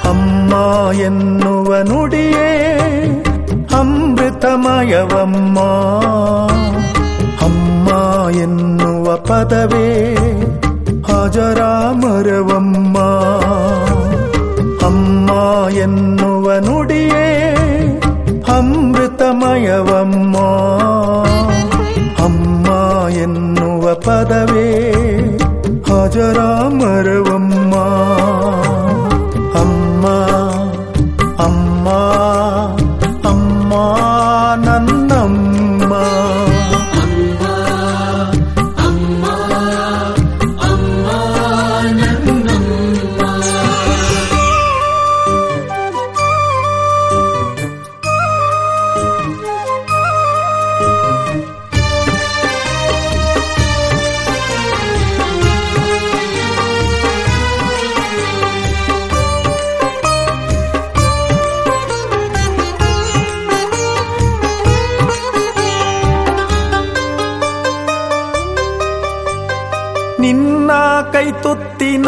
ಅಮ್ಮ ಎನ್ನುವ ನುಡಿಯೇ ಅಮೃತಮಯವಮ್ಮ ಅಮ್ಮ ಎನ್ನುವ ಪದವೇ ಹಾಜರಾಮರವಮ್ಮ ಅಮ್ಮ ಎನ್ನುವ ನುಡಿಯೇ ಅಮೃತಮಯವಮ್ಮ ಅಮ್ಮ ಎನ್ನುವ ಪದವೇ ಹಾಜರಾಮರವಮ್ಮ ಅಮ್ಮ ಅಮ್ಮ ಅಮ್ಮ ನನ್ನಮ್ಮ ನಿನ್ನ ಕೈ ತುತ್ತಿನ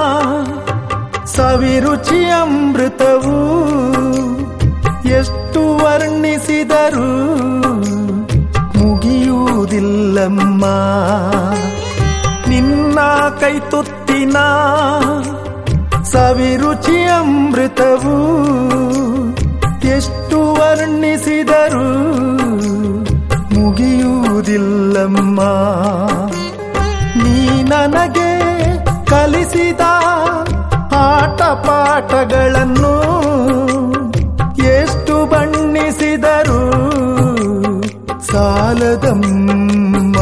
ಸವಿರುಚಿ ಅಮೃತವು ಎಷ್ಟು ವರ್ಣಿಸಿದರು ಮುಗಿಯುವುದಿಲ್ಲಮ್ಮ ನಿನ್ನ ಕೈ ತುತ್ತಿನ ಸವಿರುಚಿ ಅಮೃತವು ಎಷ್ಟು ವರ್ಣಿಸಿದರು ಮುಗಿಯುವುದಿಲ್ಲಮ್ಮ ನೀ ನನಗೆ ಕಲಿಸಿದ ಆಟ ಪಾಠಗಳನ್ನು ಎಷ್ಟು ಬಣ್ಣಿಸಿದರು ಸಾಲದಮ್ಮ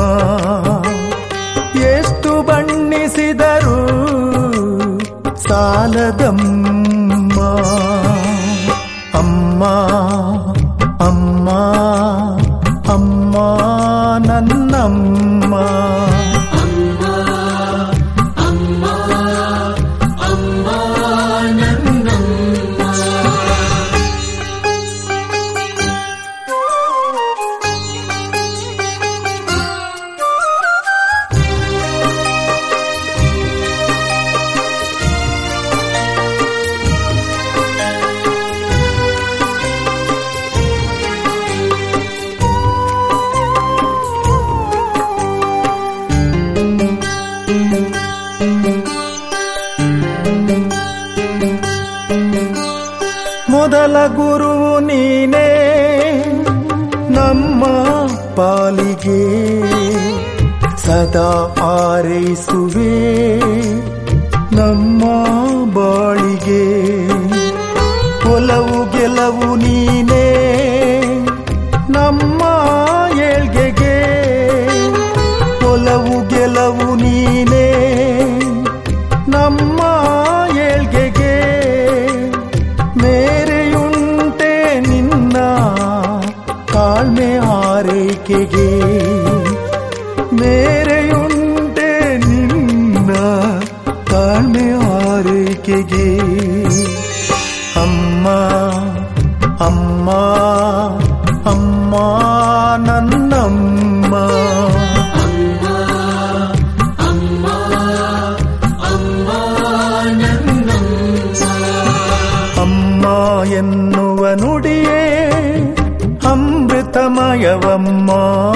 ಎಷ್ಟು ಬಣ್ಣಿಸಿದರು ಸಾಲದಮ್ಮ ಅಮ್ಮ ಅಮ್ಮ ಅಮ್ಮ ನನ್ನಮ್ಮ ಮೊದಲ ಗುರುವು ನೀನೇ ನಮ್ಮ ಪಾಲಿಗೆ ಸದಾ ಆರೈಸುವೆ ನಮ್ಮ ಬಾಳಿಗೆ ಒಲವು ಗೆಲುವು ನೀನೇ ನಮ್ಮ ಏಳ್ಗೆಗೆ ಒಲವು ಗೆಲುವು ನೀನೇ ನಮ್ಮ ಏಳ್ಗೆಗೆ ಮೇರೆಯುಂಟೆ ನಿನ್ನ ತಾಳ್ಮೆ ಆರೈಕೆಗೆ ಮೇರೆಯುಂಟೆ ನಿನ್ನ ತಾಳ್ಮೆ ಆರೈಕೆಗೆ ಅಮ್ಮ ಅಮ್ಮ ಅಮ್ಮ ನನ್ನಮ್ಮ ಅಮ್ಮ ಎನ್ನುವ ನುಡಿಯೇ ಅಮೃತಮಯವಮ್ಮ